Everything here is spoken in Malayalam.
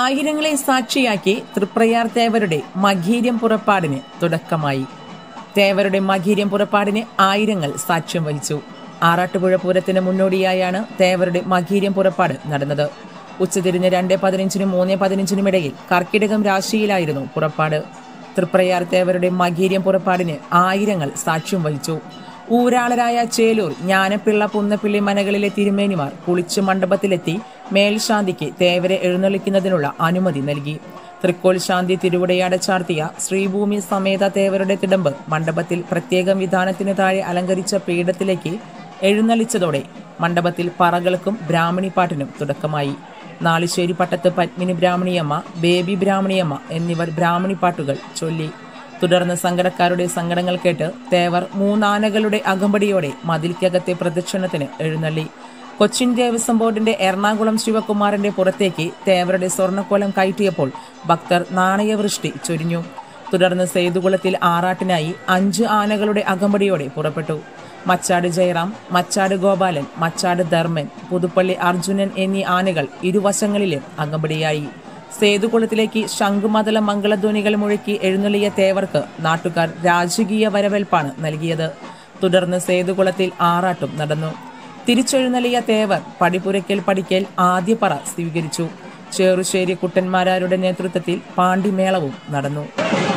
ആയിരങ്ങളെ സാക്ഷിയാക്കി തൃപ്രയാർ തേവരുടെ മഘീര്യം പുറപ്പാടിന് തുടക്കമായി തേവരുടെ മഘീര്യം പുറപ്പാടിന് ആയിരങ്ങൾ സാക്ഷ്യം വഹിച്ചു ആറാട്ടുപുഴ പൂരത്തിന് മുന്നോടിയായാണ് തേവരുടെ മഘീര്യം പുറപ്പാട് നടന്നത് ഉച്ചതിരിഞ്ഞ് രണ്ട് പതിനഞ്ചിനും മൂന്ന് പതിനഞ്ചിനും ഇടയിൽ കർക്കിടകം രാശിയിലായിരുന്നു പുറപ്പാട് തൃപ്രയാർ തേവരുടെ മഘീര്യം പുറപ്പാടിന് ആയിരങ്ങൾ സാക്ഷ്യം വഹിച്ചു ഊരാളരായ ചേലൂർ ജ്ഞാനപ്പിള്ള പുന്നപ്പിള്ളി മനകളിലെ തിരുമേനിമാർ കുളിച്ചു മണ്ഡപത്തിലെത്തി മേൽശാന്തിക്ക് തേവരെ എഴുന്നള്ളിക്കുന്നതിനുള്ള അനുമതി നൽകി തൃക്കോൽ ശാന്തി തിരുവുടയാട് ചാർത്തിയ ശ്രീഭൂമി സമേത തേവരുടെ തിടമ്പ് മണ്ഡപത്തിൽ പ്രത്യേകം വിധാനത്തിന് താഴെ അലങ്കരിച്ച പീഠത്തിലേക്ക് എഴുന്നള്ളിച്ചതോടെ മണ്ഡപത്തിൽ പറകൾക്കും ബ്രാഹ്മണിപ്പാട്ടിനും തുടക്കമായി നാളിശ്ശേരി പട്ടത്ത് പത്മിനി ബ്രാഹ്മണിയമ്മ ബേബി ബ്രാഹ്മണിയമ്മ എന്നിവർ ബ്രാഹ്മണിപ്പാട്ടുകൾ ചൊല്ലി തുടർന്ന് സങ്കടക്കാരുടെ സങ്കടങ്ങൾ കേട്ട് തേവർ മൂന്നാനകളുടെ അകമ്പടിയോടെ മതിൽക്കകത്തെ പ്രദക്ഷിണത്തിന് എഴുന്നള്ളി കൊച്ചിൻ ദേവസ്വം ബോർഡിന്റെ എറണാകുളം ശിവകുമാറിന്റെ പുറത്തേക്ക് തേവരുടെ സ്വർണ്ണക്കോലം കയറ്റിയപ്പോൾ ഭക്തർ നാണയവൃഷ്ടി ചൊരിഞ്ഞു തുടർന്ന് സേതുകുളത്തിൽ ആറാട്ടിനായി അഞ്ച് ആനകളുടെ അകമ്പടിയോടെ പുറപ്പെട്ടു മച്ചാട് ജയറാം മച്ചാട് ഗോപാലൻ മച്ചാട് ധർമ്മൻ പുതുപ്പള്ളി അർജുനൻ എന്നീ ആനകൾ ഇരുവശങ്ങളിലും അകമ്പടിയായി സേതുകുളത്തിലേക്ക് ശംഖുമതല മംഗളധ്വനികൾ മുഴക്കി എഴുന്നള്ളിയ തേവർക്ക് നാട്ടുകാർ രാജകീയ വരവേൽപ്പാണ് നൽകിയത് തുടർന്ന് സേതുകുളത്തിൽ ആറാട്ടും നടന്നു തിരിച്ചെഴുന്നള്ളിയ തേവർ പടിപുരയ്ക്കൽ പടിക്കൽ ആദ്യപ്പറ സ്വീകരിച്ചു ചേറുശ്ശേരി കുട്ടന്മാരാരുടെ നേതൃത്വത്തിൽ പാണ്ടിമേളവും നടന്നു